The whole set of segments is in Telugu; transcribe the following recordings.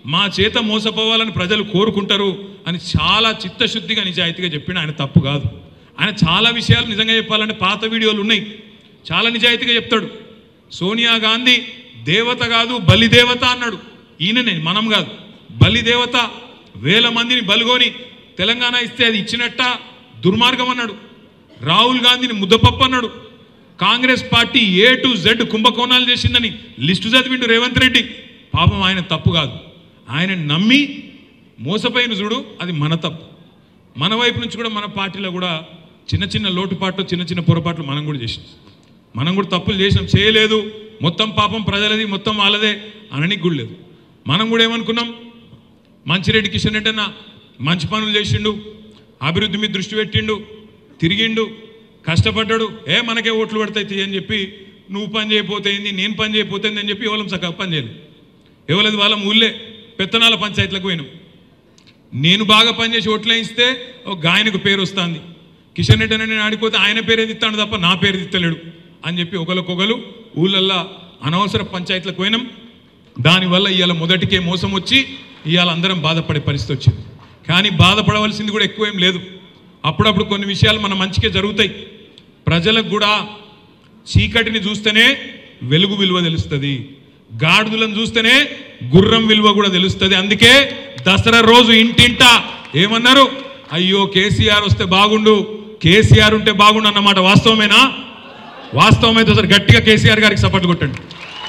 మా చేత మోసపోవాలని ప్రజలు కోరుకుంటారు అని చాలా చిత్తశుద్ధిగా నిజాయితీగా చెప్పిన ఆయన తప్పు కాదు ఆయన చాలా విషయాలు నిజంగా చెప్పాలంటే పాత వీడియోలు ఉన్నాయి చాలా నిజాయితీగా చెప్తాడు సోనియా గాంధీ దేవత కాదు బలిదేవత అన్నాడు ఈయననే మనం కాదు బలిదేవత వేల మందిని బలుగొని తెలంగాణ ఇస్తే అది ఇచ్చినట్ట దుర్మార్గం అన్నాడు రాహుల్ గాంధీని ముద్దపప్పు అన్నాడు Congress party A to Z కుంభకోణాలు చేసిందని లిస్టు చదివిండు రేవంత్ రెడ్డి పాపం ఆయన తప్పు కాదు ఆయన నమ్మి మోసపోయిన చూడు అది మన తప్పు మన వైపు నుంచి కూడా మన పార్టీలో కూడా చిన్న చిన్న లోటుపాట్లు చిన్న చిన్న పొరపాట్లు మనం కూడా చేసినాం మనం కూడా తప్పులు చేసినాం చేయలేదు మొత్తం పాపం ప్రజలది మొత్తం వాళ్ళదే అననికి కూడా లేదు మనం కూడా ఏమనుకున్నాం మంచిరెడ్డి కిషన్ రెడ్డి అన్న మంచి పనులు చేసిండు అభివృద్ధి మీద దృష్టి పెట్టిండు తిరిగిండు కష్టపడ్డాడు ఏ మనకే ఓట్లు పడతాయి తీయ్ అని చెప్పి నువ్వు పని చేయకపోతే ఏంది నేను పని చేయకపోతే ఏంది అని చెప్పి ఎవరం చక్కగా పని చేయలేదు ఎవరిది వాళ్ళ ఊళ్ళే పెత్తనాల పంచాయతీలకు పోయినాం నేను బాగా పనిచేసి ఓట్లు వేయిస్తే ఒక గాయనకు పేరు వస్తుంది కిషన్ రెడ్డి అని నేను ఆడిపోతే ఆయన పేరు ఎదిస్తాడు తప్ప నా పేరు ఎదిత్తలేడు అని చెప్పి ఒకరికొకరు ఊళ్ళల్లో అనవసర పంచాయతీలకు పోయినాం దానివల్ల ఇవాళ మొదటికే మోసం వచ్చి ఇవాళ అందరం బాధపడే పరిస్థితి వచ్చింది కానీ బాధపడవలసింది కూడా ఎక్కువ ఏం లేదు అప్పుడప్పుడు కొన్ని విషయాలు మన మంచికే జరుగుతాయి ప్రజలకు కూడా చీకటిని చూస్తేనే వెలుగు విలువ తెలుస్తుంది గాడిదలను చూస్తేనే గుర్రం విలువ కూడా తెలుస్తుంది అందుకే దసరా రోజు ఇంటింట ఏమన్నారు అయ్యో కేసీఆర్ వస్తే బాగుండు కేసీఆర్ ఉంటే బాగుండు అన్నమాట వాస్తవమేనా వాస్తవం అయితే ఒకసారి గట్టిగా కేసీఆర్ గారికి సపోర్ట్ కొట్టండి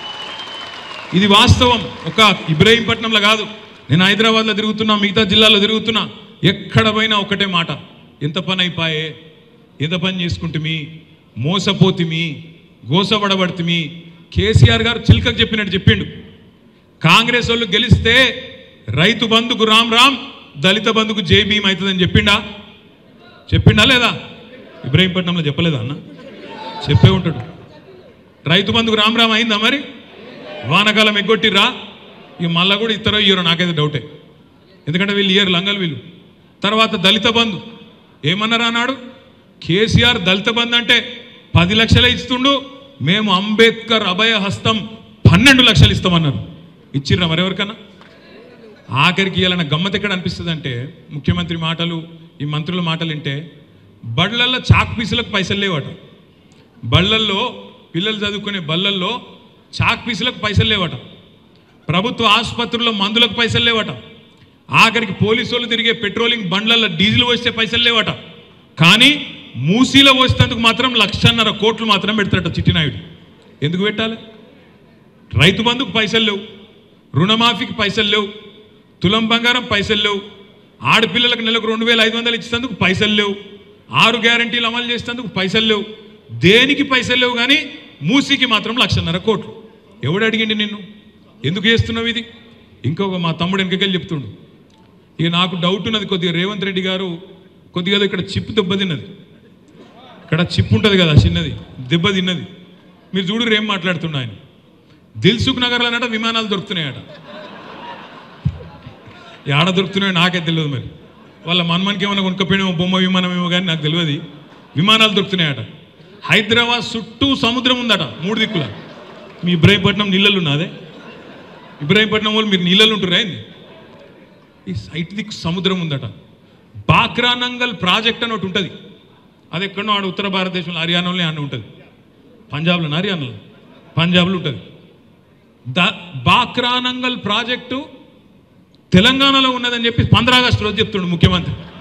ఇది వాస్తవం ఒక ఇబ్రహీంపట్నంలో కాదు నేను హైదరాబాద్లో తిరుగుతున్నా మిగతా జిల్లాలో తిరుగుతున్నా ఎక్కడ పోయినా ఒకటే మాట ఎంత పని అయిపోయే ఎంత పని చేసుకుంటుమి మోసపోతిమి గోసపడబడుతుమి కేసీఆర్ గారు చిల్కకు చెప్పినట్టు చెప్పిండు కాంగ్రెస్ వాళ్ళు గెలిస్తే రైతు బంధుకు రామ్ రామ్ దళిత బంధుకు జై భీమ్ అవుతుందని చెప్పిండా చెప్పిండా లేదా ఇబ్రహీంపట్నంలో చెప్పలేదా అన్న చెప్పే ఉంటాడు రైతు బంధుకు రామ్ రామ్ అయిందా మరి వానకాలం ఎగ్గొట్టిర్రా ఇక మళ్ళా కూడా ఇస్తారో ఇయ్యరో నాకైతే డౌటే ఎందుకంటే వీళ్ళు ఇయ్యరు లంగలు వీళ్ళు తర్వాత దళిత బంధు ఏమన్నారా అన్నాడు కేసీఆర్ దళిత బంధు అంటే పది లక్షలే ఇస్తుండు మేము అంబేద్కర్ అభయ హస్తం పన్నెండు లక్షలు ఇస్తామన్నారు ఇచ్చిర్రా మరెవరికన్నా ఆఖరికి ఇవాళ గమ్మత్ ఎక్కడ అనిపిస్తుంది అంటే ముఖ్యమంత్రి మాటలు ఈ మంత్రుల మాటలు వింటే బళ్ళల్లో చాక్ పీసులకు పైసలు లేవట బళ్ళల్లో పిల్లలు చదువుకునే బళ్ళల్లో చాక్ పీసులకు పైసలు లేవట ప్రభుత్వ ఆసుపత్రుల్లో మందులకు పైసలు లేవట ఆఖరికి పోలీసు వాళ్ళు తిరిగే పెట్రోలింగ్ బండ్లలో డీజిల్ పోస్తే పైసలు లేవట కానీ మూసీలో పోసేందుకు మాత్రం లక్షన్నర కోట్లు మాత్రం పెడతాడట చిట్టినాయుడు ఎందుకు పెట్టాలి రైతు బంధుకు పైసలు లేవు రుణమాఫీకి పైసలు లేవు తులం బంగారం పైసలు లేవు ఆడపిల్లలకు నెలకు రెండు వేల ఐదు వందలు ఇచ్చేందుకు పైసలు లేవు ఆరు గ్యారంటీలు అమలు చేసేందుకు పైసలు లేవు దేనికి పైసలు లేవు కానీ మూసీకి మాత్రం లక్షన్నర కోట్లు ఎవడు అడిగిండి నిన్ను ఎందుకు చేస్తున్నావు ఇది ఇంకొక మా తమ్ముడు వెనకకెళ్ళి చెప్తుండు ఇక నాకు డౌట్ ఉన్నది కొద్దిగా రేవంత్ రెడ్డి గారు కొద్దిగా ఇక్కడ చిప్పు దెబ్బ తిన్నది ఇక్కడ చిప్పు ఉంటుంది కదా చిన్నది దెబ్బ తిన్నది మీరు చూడు ఏం మాట్లాడుతున్నా ఆయన దిల్సుఖ్ నగర్లో అన్నట విమానాలు దొరుకుతున్నాయట ఆడ దొరుకుతున్నాయో నాకే తెలియదు మరి వాళ్ళ మన్మన్కి ఏమైనా కొనుక్కపోయినా బొమ్మ విమానం ఏమో కానీ నాకు తెలియదు విమానాలు దొరుకుతున్నాయట హైదరాబాద్ చుట్టూ సముద్రం ఉందట మూడు దిక్కుల మీ ఇబ్రాహీంపట్నం నీళ్ళలు ఉన్నదే ఇబ్రాహీంపట్నం వాళ్ళు మీరు నీళ్ళలు ఉంటురా ఏంది ఈ సైట్ దిక్కు సముద్రం ఉందట బాక్రానంగల్ ప్రాజెక్ట్ అని ఒకటి ఉంటుంది అది ఎక్కడో ఆడ ఉత్తర భారతదేశంలో హర్యానాలో అని ఉంటుంది పంజాబ్లో హర్యానాలో పంజాబ్లో ఉంటుంది ద బాక్రానంగల్ ప్రాజెక్టు తెలంగాణలో ఉన్నదని చెప్పి పంద్రా ఆగస్టు రోజు చెప్తుండు ముఖ్యమంత్రి